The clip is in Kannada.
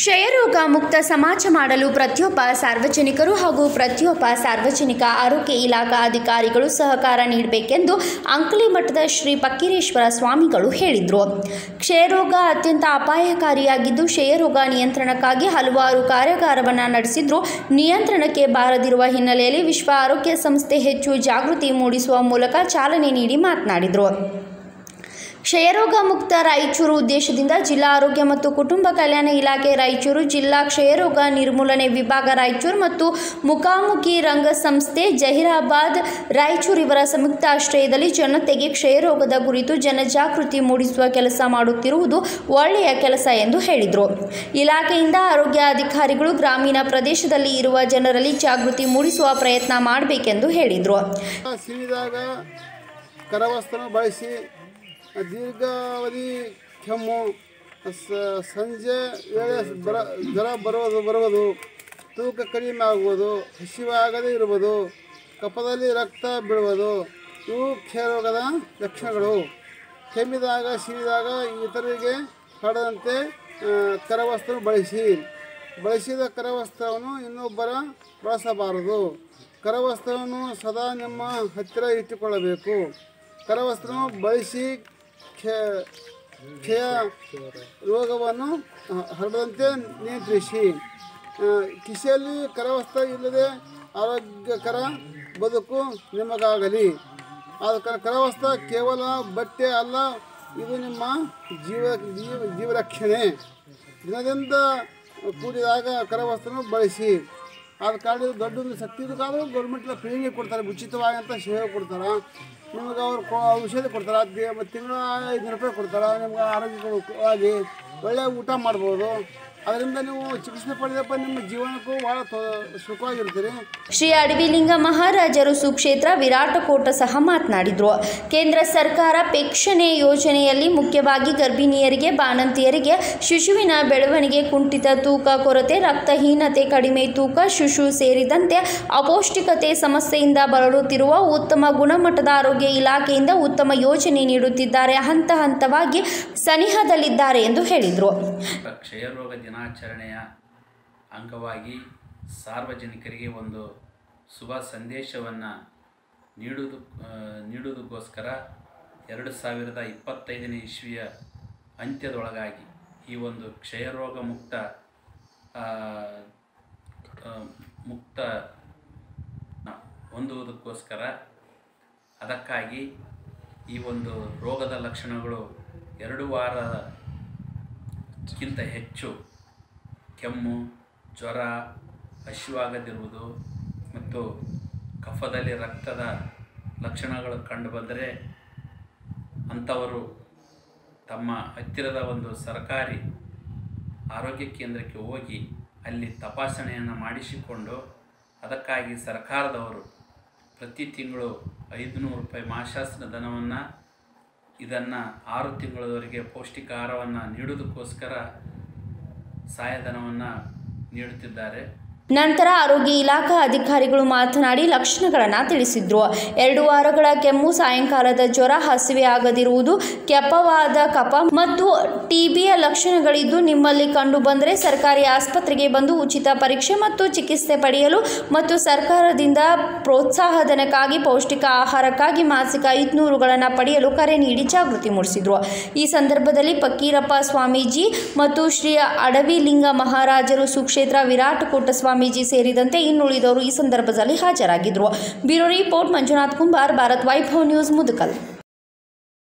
ಕ್ಷಯರೋಗ ಮುಕ್ತ ಸಮಾಜ ಮಾಡಲು ಪ್ರತಿಯೊಬ್ಬ ಸಾರ್ವಜನಿಕರು ಹಾಗೂ ಪ್ರತಿಯೊಬ್ಬ ಸಾರ್ವಜನಿಕ ಆರೋಗ್ಯ ಇಲಾಖಾ ಅಧಿಕಾರಿಗಳು ಸಹಕಾರ ನೀಡಬೇಕೆಂದು ಅಂಕಲಿ ಮಠದ ಶ್ರೀ ಫಕ್ಕೀರೇಶ್ವರ ಸ್ವಾಮಿಗಳು ಹೇಳಿದರು ಕ್ಷಯರೋಗ ಅತ್ಯಂತ ಅಪಾಯಕಾರಿಯಾಗಿದ್ದು ಕ್ಷಯರೋಗ ನಿಯಂತ್ರಣಕ್ಕಾಗಿ ಹಲವಾರು ಕಾರ್ಯಾಗಾರವನ್ನು ನಡೆಸಿದ್ರು ನಿಯಂತ್ರಣಕ್ಕೆ ಬಾರದಿರುವ ಹಿನ್ನೆಲೆಯಲ್ಲಿ ವಿಶ್ವ ಆರೋಗ್ಯ ಸಂಸ್ಥೆ ಹೆಚ್ಚು ಜಾಗೃತಿ ಮೂಡಿಸುವ ಮೂಲಕ ಚಾಲನೆ ನೀಡಿ ಮಾತನಾಡಿದರು ಕ್ಷಯರೋಗ ಮುಕ್ತ ರಾಯಚೂರು ಉದ್ದೇಶದಿಂದ ಜಿಲ್ಲಾ ಆರೋಗ್ಯ ಮತ್ತು ಕುಟುಂಬ ಕಲ್ಯಾಣ ಇಲಾಖೆ ರಾಯಚೂರು ಜಿಲ್ಲಾ ಕ್ಷಯರೋಗ ನಿರ್ಮೂಲನೆ ವಿಭಾಗ ರಾಯಚೂರು ಮತ್ತು ಮುಖಾಮುಖಿ ರಂಗ ಸಂಸ್ಥೆ ಜಹೀರಾಬಾದ್ ರಾಯಚೂರು ಇವರ ಸಂಯುಕ್ತ ಆಶ್ರಯದಲ್ಲಿ ಜನತೆಗೆ ಕ್ಷಯರೋಗದ ಕುರಿತು ಜನಜಾಗೃತಿ ಮೂಡಿಸುವ ಕೆಲಸ ಮಾಡುತ್ತಿರುವುದು ಒಳ್ಳೆಯ ಕೆಲಸ ಎಂದು ಹೇಳಿದರು ಇಲಾಖೆಯಿಂದ ಆರೋಗ್ಯ ಅಧಿಕಾರಿಗಳು ಗ್ರಾಮೀಣ ಪ್ರದೇಶದಲ್ಲಿ ಇರುವ ಜನರಲ್ಲಿ ಜಾಗೃತಿ ಮೂಡಿಸುವ ಪ್ರಯತ್ನ ಮಾಡಬೇಕೆಂದು ಹೇಳಿದರು ಸಿಡಿದಾಗ ಕರವಸ್ತ್ರನ ಬಳಸಿ ದೀರ್ಘಾವಧಿ ಕೆಮ್ಮು ಸ- ಸಂಜೆ ವೇಳೆ ಬರ ಜ್ವರ ಬರುವುದು ಬರುವುದು ತೂಕ ಕಡಿಮೆ ಆಗುವುದು ಹಸಿವಾಗದೇ ಇರುವುದು ಕಫದಲ್ಲಿ ರಕ್ತ ಬೀಳುವುದು ಇವು ಕ್ಷಯರೋಗದ ಲಕ್ಷಣಗಳು ಕೆಮ್ಮಿದಾಗ ಸಿಡಿದಾಗ ಇತರರಿಗೆ ಹರಡದಂತೆ ಆ, ಕರವಸ್ತ್ರ ಬಳಸಿ ಬಳಸಿದ ಕರವಸ್ತ್ರವನ್ನು ಇನ್ನೊಬ್ಬರ ಬಳಸಬಾರದು ಕರವಸ್ತ್ರವನ್ನು ಸದಾ ನಿಮ್ಮ ಹತ್ತಿರ ಇಟ್ಟುಕೊಳ್ಳಬೇಕು ಕರವಸ್ತ್ರವನ್ನು ಬಳಸಿ ಕ್ಷ ಕ್ಷಯ ರೋಗವನ್ನು ಹ- ಹರಡದಂತೆ ನಿಯಂತ್ರಿಸಿ ಆ, ಕಿಸೆಯಲ್ಲಿ ಕರವಸ್ತ್ರ ಇಲ್ಲದೆ ಆರೋಗ್ಯಕರ ಬದುಕು ನಿಮಗಾಗಲಿ ಆದ ಕ- ಕರವಸ್ತ್ರ ಕೇವಲ ಬಟ್ಟೆ ಅಲ್ಲ ಇದು ನಿಮ್ಮ ಜೀವ ಜೀವ ಜೀವರಕ್ಷಣೆ ದಿನದಿಂದ ಕೂಡಿದಾಗ ಕರವಸ್ತ್ರನ ಬಳಸಿ ಆದ ಕಾರಣ ಇದು ದೊಡ್ಡ ಒಂದು ಶಕ್ತಿ ಇದಕ್ಕಾದ್ರೂ ಗೌರ್ಮೆಂಟ್ಲ ಫ್ರೀಗೆ ಕೊಡ್ತಾರೆ ಉಚಿತವಾಗಿ ಅಂತ ಸೇವೆ ಕೊಡ್ತಾರೆ ನಿಮಗೆ ಅವ್ರು ಕೊ ಔಷಧಿ ಕೊಡ್ತಾರೆ ಅದು ಮತ್ತು ತಿಂಗಳ ಐದುನೂರು ರೂಪಾಯಿ ಕೊಡ್ತಾರೆ ನಿಮ್ಗೆ ಆರೋಗ್ಯವಾಗಿ ಒಳ್ಳೆಯ ಊಟ ಮಾಡ್ಬೋದು ಅದರಿಂದ ನೀವು ಚಿಕಿತ್ಸೆ ಪಡೆದಪ್ಪ ನಿಮ್ಮ ಜೀವನಕ್ಕೂ ಭಾಳ ತೊ ಸುಖವಾಗಿರ್ತೀರಿ ಶ್ರೀ ಅಡವಿಲಿಂಗ ಮಹಾರಾಜರು ಸುಕ್ಷೇತ್ರ ವಿರಾಟಕೋಟ ಸಹ ಮಾತನಾಡಿದರು ಕೇಂದ್ರ ಸರ್ಕಾರ ಪೇಕ್ಷಣೆ ಯೋಜನೆಯಲ್ಲಿ ಮುಖ್ಯವಾಗಿ ಗರ್ಭಿಣಿಯರಿಗೆ ಬಾಣಂತಿಯರಿಗೆ ಶಿಶುವಿನ ಬೆಳವಣಿಗೆ ಕುಂಠಿತ ತೂಕ ಕೊರತೆ ರಕ್ತಹೀನತೆ ಕಡಿಮೆ ತೂಕ ಶಿಶು ಸೇರಿದಂತೆ ಅಪೌಷ್ಟಿಕತೆ ಸಮಸ್ಯೆಯಿಂದ ಬಳಲುತ್ತಿರುವ ಉತ್ತಮ ಗುಣಮಟ್ಟದ ಆರೋಗ್ಯ ಇಲಾಖೆಯಿಂದ ಉತ್ತಮ ಯೋಜನೆ ನೀಡುತ್ತಿದ್ದಾರೆ ಹಂತ ಹಂತವಾಗಿ ಸನಿಹದಲ್ಲಿದ್ದಾರೆ ಎಂದು ಹೇಳಿದರು ಕ್ಷಯರೋಗ ದಿನಾಚರಣೆಯ ಅಂಗವಾಗಿ ಸಾರ್ವಜನಿಕರಿಗೆ ಒಂದು ಶುಭ ಸಂದೇಶವನ್ನು ನೀಡುವುದು ಆ, ನೀಡುವುದಕ್ಕೋಸ್ಕರ ಎರಡು ಸಾವಿರದ ಇಪ್ಪತ್ತೈದನೇ ಇಸ್ವಿಯ ಅಂತ್ಯದೊಳಗಾಗಿ ಈ ಒಂದು ಕ್ಷಯರೋಗ ಮುಕ್ತ ಆ, ಆ, ಮುಕ್ತ ನ- ಹೊಂದುವುದಕ್ಕೋಸ್ಕರ ಅದಕ್ಕಾಗಿ ಈ ಒಂದು ರೋಗದ ಲಕ್ಷಣಗಳು ಎರಡು ವಾರಕ್ಕಿಂತ ಹೆಚ್ಚು ಕೆಮ್ಮು ಜ್ವರ ಹಸಿವಾಗದಿರುವುದು ಮತ್ತು ಕಫದಲ್ಲಿ ರಕ್ತದ ಲಕ್ಷಣಗಳು ಕಂಡುಬಂದರೆ ಅಂಥವರು ತಮ್ಮ ಹತ್ತಿರದ ಒಂದು ಸರ್ಕಾರಿ ಆರೋಗ್ಯ ಕೇಂದ್ರಕ್ಕೆ ಹೋಗಿ ಅಲ್ಲಿ ತಪಾಸಣೆಯನ್ನು ಮಾಡಿಸಿಕೊಂಡು ಅದಕ್ಕಾಗಿ ಸರ್ಕಾರದವರು ಪ್ರತಿ ತಿಂಗಳು ಐದುನೂರು ರೂಪಾಯಿ ಮಾಶಾಸನ ಧನವನ್ನು ಇದನ್ನು ಆರು ತಿಂಗಳವರೆಗೆ ಪೌಷ್ಟಿಕ ಆಹಾರವನ್ನು ನೀಡುವುದಕ್ಕೋಸ್ಕರ ಸಹಾಯಧನವನ್ನು ನೀಡುತ್ತಿದ್ದಾರೆ ನಂತರ ಆರೋಗ್ಯ ಇಲಾಖಾ ಅಧಿಕಾರಿಗಳು ಮಾತನಾಡಿ ಲಕ್ಷಣಗಳನ್ನು ತಿಳಿಸಿದ್ರು ಎರಡು ವಾರಗಳ ಕೆಮ್ಮು ಸಾಯಂಕಾಲದ ಜ್ವರ ಹಸಿವೆ ಆಗದಿರುವುದು ಕೆಪ್ಪವಾದ ಕಫ ಮತ್ತು ಟಿಬಿಯ ಲಕ್ಷಣಗಳಿದ್ದು ನಿಮ್ಮಲ್ಲಿ ಕಂಡು ಬಂದರೆ ಸರ್ಕಾರಿ ಆಸ್ಪತ್ರೆಗೆ ಬಂದು ಉಚಿತ ಪರೀಕ್ಷೆ ಮತ್ತು ಚಿಕಿತ್ಸೆ ಪಡೆಯಲು ಮತ್ತು ಸರ್ಕಾರದಿಂದ ಪ್ರೋತ್ಸಾಹಧನಕ್ಕಾಗಿ ಪೌಷ್ಟಿಕ ಆಹಾರಕ್ಕಾಗಿ ಮಾಸಿಕ ಐದುನೂರುಗಳನ್ನು ಪಡೆಯಲು ಕರೆ ನೀಡಿ ಜಾಗೃತಿ ಮೂಡಿಸಿದರು ಈ ಸಂದರ್ಭದಲ್ಲಿ ಫಕ್ಕೀರಪ್ಪ ಸ್ವಾಮೀಜಿ ಮತ್ತು ಶ್ರೀ ಅಡವಿಲಿಂಗ ಮಹಾರಾಜರು ಸುಕ್ಷೇತ್ರ ವಿರಾಟಕೋಟ ಸ್ವಾಮೀಜಿ ಸೇರಿದಂತೆ ಇನ್ನುಳಿದವರು ಈ ಸಂದರ್ಭದಲ್ಲಿ ಹಾಜರಾಗಿದ್ದರು bureau report Manjunath Kumbar Bharat Vaibhav news ಮುದಕಲ್